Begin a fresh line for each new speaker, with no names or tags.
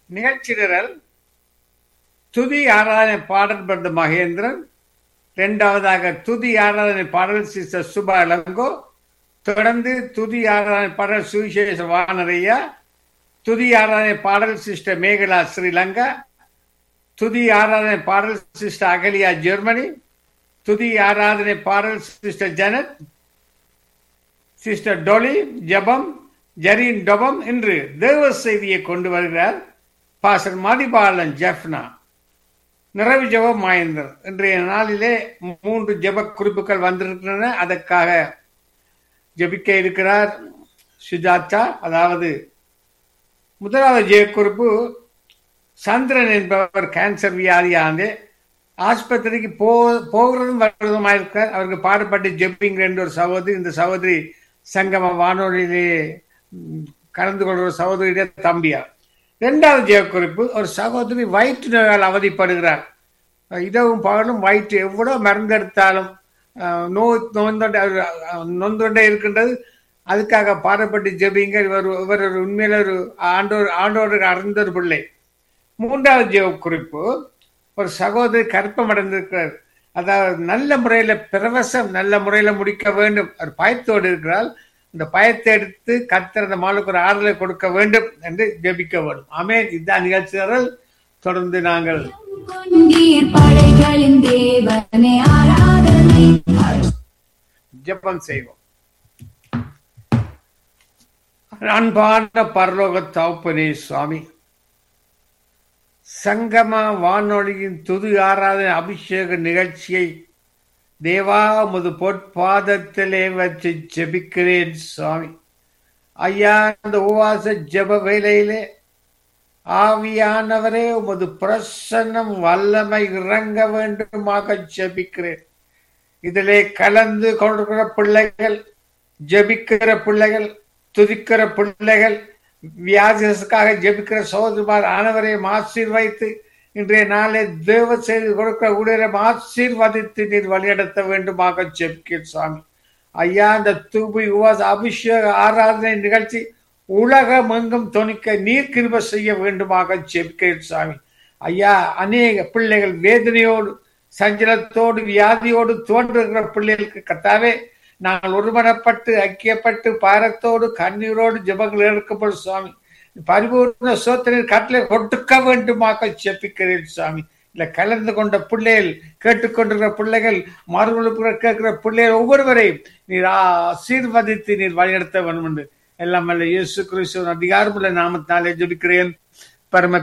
நிகழ்ச்சி நிரல் துதி ஆராதனை பாடல் பந்த மகேந்திரன் இரண்டாவதாக துதி ஆராதனை பாடல் சிஸ்டர் சுபா இளங்கோ தொடர்ந்து துதி ஆராதனை பாடல் சுவிசேஷ வானரையா துதி ஆராதனை பாடல் சிஸ்டர் மேகலா ஸ்ரீலங்கா துதி ஆராதனை பாடல் சிஸ்டர் அகலியா ஜெர்மனி துதி ஆராதனை பாடல் சிஸ்டர் ஜனத் சிஸ்டர் டொலி ஜபம் ஜரீன் டொபம் என்று தேவ செய்தியை கொண்டு வருகிறார் பாசர் மதிபாலன் ஜெஃப்னா நிறைவு ஜெபம் மாயந்தர் இன்றைய நாளிலே மூன்று ஜெப குறிப்புகள் வந்திருக்கின்றன அதற்காக ஜெபிக்க இருக்கிறார் சுஜாதா அதாவது முதலாவது ஜெய குறிப்பு சந்திரன் என்பவர் கேன்சர் வியாதியானது ஆஸ்பத்திரிக்கு போ போகிறதும் வருவதுமா இருக்கார் அவருக்கு பாடுபட்டு ஜெப்பிங் என்ற ஒரு சகோதரி இந்த சகோதரி சங்கம வானொலியிலே கலந்து கொள்கிற சகோதரியுடைய தம்பியார் இரண்டாவது ஜெயக்குறிப்பு ஒரு சகோதரி வயிற்று நோயால் அவதிப்படுகிறார் இதவும் பகலும் வயிற்று எவ்வளவு மருந்தெடுத்தாலும் நோய் நோந்தொண்டை நொந்தொண்டே இருக்கின்றது அதுக்காக பாடப்பட்டு ஜெபிங்க இவர் இவர் ஒரு உண்மையில ஒரு ஆண்டோர் ஆண்டோருக்கு அறிந்த ஒரு பிள்ளை மூன்றாவது ஜெவ குறிப்பு ஒரு சகோதரி கற்பம் அடைந்திருக்கிறார் அதாவது நல்ல முறையில பிரவசம் நல்ல முறையில முடிக்க வேண்டும் அவர் பயத்தோடு இருக்கிறார் இந்த பயத்தை எடுத்து கத்தர் அந்த மாலுக்கு ஒரு ஆறுதலை கொடுக்க வேண்டும் என்று ஜெபிக்க வேண்டும் ஆமேன் இதுதான் நிகழ்ச்சிகள் தொடர்ந்து நாங்கள்
படைகளின் தேவனே ஆராதனை
ஜெபம் செய்வோம் அன்பான பரலோக தகப்பனே சுவாமி சங்கம வானொலியின் துது ஆராதனை அபிஷேக நிகழ்ச்சியை தேவா முது பொற்பாதத்திலே வச்சு ஜெபிக்கிறேன் சுவாமி ஐயா அந்த உவாச ஜெப வேலையிலே ஆவியானவரே உமது பிரசன்னம் வல்லமை இறங்க வேண்டுமாக ஜெபிக்கிறேன் இதிலே கலந்து கொண்டிருக்கிற பிள்ளைகள் ஜெபிக்கிற பிள்ளைகள் துதிக்கிற பிள்ளைகள் வியாதிக்காக ஜெபிக்கிற சோதரிமார் ஆனவரையும் ஆசீர்வைத்து இன்றைய நாளை தேவ செய்து கொடுக்கிற ஊழியரை ஆசீர்வதித்து நீர் வழிநடத்த வேண்டுமாக ஜெபிக்க சுவாமி ஐயா இந்த தூபி உவாச அபிஷேக ஆராதனை நிகழ்ச்சி உலகம் எங்கும் துணிக்க நீர் கிருப செய்ய வேண்டுமாக ஜெபிக்க சுவாமி ஐயா அநேக பிள்ளைகள் வேதனையோடு சஞ்சலத்தோடு வியாதியோடு தோன்றுகிற பிள்ளைகளுக்கு கத்தாவே நாங்கள் ஒருமனப்பட்டு ஐக்கியப்பட்டு பாரத்தோடு கண்ணீரோடு ஜபங்கள் எடுக்கப்படும் சுவாமி பரிபூர்ண சோத்தனை கட்டளை கொடுக்க வேண்டுமாக செப்பிக்கிறேன் சுவாமி இல்ல கலந்து கொண்ட பிள்ளைகள் கேட்டுக்கொண்டிருக்கிற பிள்ளைகள் மறுபடியும் கேட்கிற பிள்ளைகள் ஒவ்வொருவரையும் நீர் ஆசீர்வதித்து நீர் வழிநடத்த வேண்டும் என்று எல்லாம் அல்ல இயேசு கிறிஸ்துவன் அதிகாரமுள்ள நாமத்தாலே ஜபிக்கிறேன் பரம